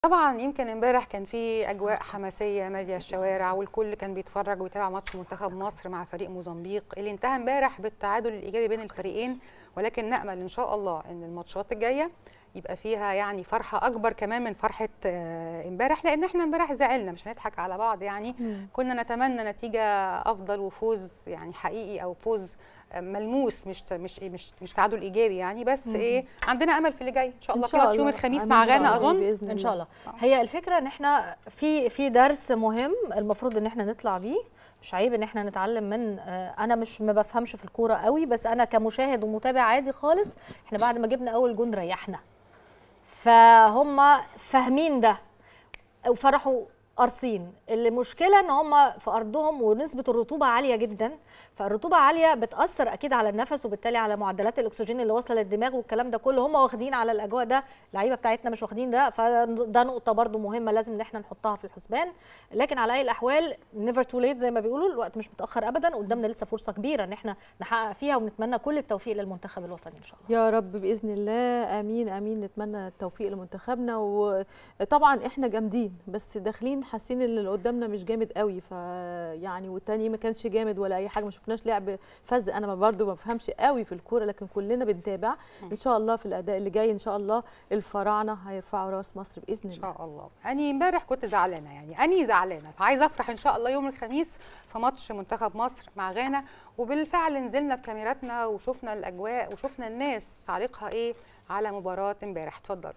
طبعا يمكن امبارح كان في اجواء حماسيه ماليه الشوارع والكل كان بيتفرج ويتابع ماتش منتخب مصر مع فريق موزمبيق اللي انتهى امبارح بالتعادل الايجابي بين الفريقين ولكن نامل ان شاء الله ان الماتشات الجايه يبقى فيها يعني فرحه اكبر كمان من فرحه آه، امبارح لان احنا امبارح زعلنا مش هنضحك على بعض يعني كنا نتمنى نتيجه افضل وفوز يعني حقيقي او فوز ملموس مش مش مش مش تعادل ايجابي يعني بس مم. ايه عندنا امل في اللي جاي ان شاء إن الله في شاء ماتش يوم الله. الخميس إن مع شاء غانا الله اظن بإذن ان الله. شاء الله هي الفكره ان احنا في في درس مهم المفروض ان احنا نطلع بيه مش عيب ان احنا نتعلم من آه، انا مش ما بفهمش في الكوره قوي بس انا كمشاهد ومتابع عادي خالص احنا بعد ما جبنا اول جون ريحنا فهم فاهمين ده وفرحوا قارصين المشكله ان هم في ارضهم ونسبه الرطوبه عاليه جدا فالرطوبه عاليه بتاثر اكيد على النفس وبالتالي على معدلات الاكسجين اللي واصله للدماغ والكلام ده كله هم واخدين على الاجواء ده اللعيبه بتاعتنا مش واخدين ده فده نقطه برضو مهمه لازم ان احنا نحطها في الحسبان لكن على اي الاحوال نيفر تو ليت زي ما بيقولوا الوقت مش متاخر ابدا قدامنا لسه فرصه كبيره ان احنا نحقق فيها ونتمنى كل التوفيق للمنتخب الوطني ان شاء الله يا رب باذن الله امين امين نتمنى التوفيق لمنتخبنا وطبعا احنا جامدين بس داخلين حاسين ان اللي قدامنا مش جامد قوي فيعني والتاني ما كانش جامد ولا اي حاجه ما شفناش لعب فز انا ما برضو ما بفهمش قوي في الكوره لكن كلنا بنتابع ان شاء الله في الاداء اللي جاي ان شاء الله الفراعنه هيرفعوا راس مصر باذن ان الله شاء الله اني امبارح كنت زعلانه يعني اني زعلانه فعايزه افرح ان شاء الله يوم الخميس في ماتش منتخب مصر مع غانا وبالفعل نزلنا بكاميراتنا وشفنا الاجواء وشفنا الناس تعليقها ايه على مباراه امبارح اتفضلوا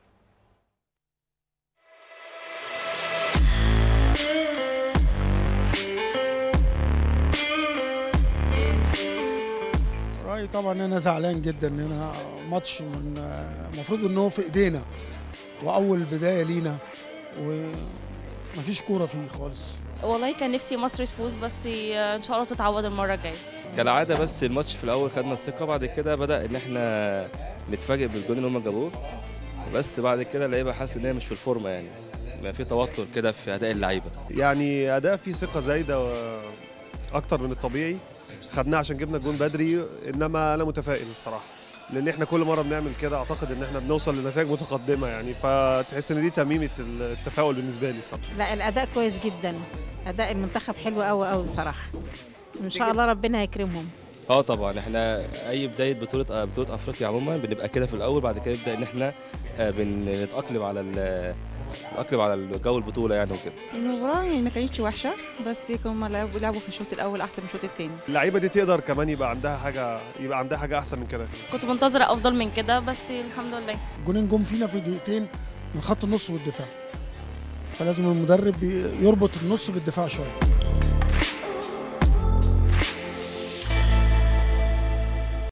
رأيي طبعا انا زعلان جدا ان انا ماتش من المفروض ان هو في ايدينا واول بدايه لينا ومفيش كوره فيه خالص والله كان نفسي مصر تفوز بس ان شاء الله تتعوض المره الجايه كالعاده بس الماتش في الاول خدنا الثقه بعد كده بدا ان احنا نتفاجئ بالجون اللي هم جابوه بس بعد كده اللعيبه حاسس ان هي مش في الفورمه يعني بقى في توتر كده في اداء اللعيبه يعني اداء فيه ثقه زايده و- اكتر من الطبيعي خدناه عشان جبنا الجون بدري انما انا متفائل بصراحه لان احنا كل مره بنعمل كده اعتقد ان احنا بنوصل لنتائج متقدمه يعني فتحس ان دي تميمه التفاؤل بالنسبه لي صراحه لا الاداء كويس جدا اداء المنتخب حلو قوي قوي بصراحه ان شاء الله ربنا يكرمهم اه طبعا احنا اي بدايه بطوله آه، بطوله افريقيا عموما بنبقى كده في الاول بعد كده نبدا ان احنا آه، بنتاقلم على ال- نتاقلم على جو البطوله يعني وكده المباراة يعني ما كانتش وحشة بس هم لعبوا لعبوا في الشوط الأول أحسن من الشوط التاني اللعيبه دي تقدر كمان يبقى عندها حاجه يبقى عندها حاجه احسن من كده كنت منتظره افضل من كده بس الحمد لله جونين جم فينا في دقيقتين من خط النص والدفاع فلازم المدرب ي- يربط النص بالدفاع شويه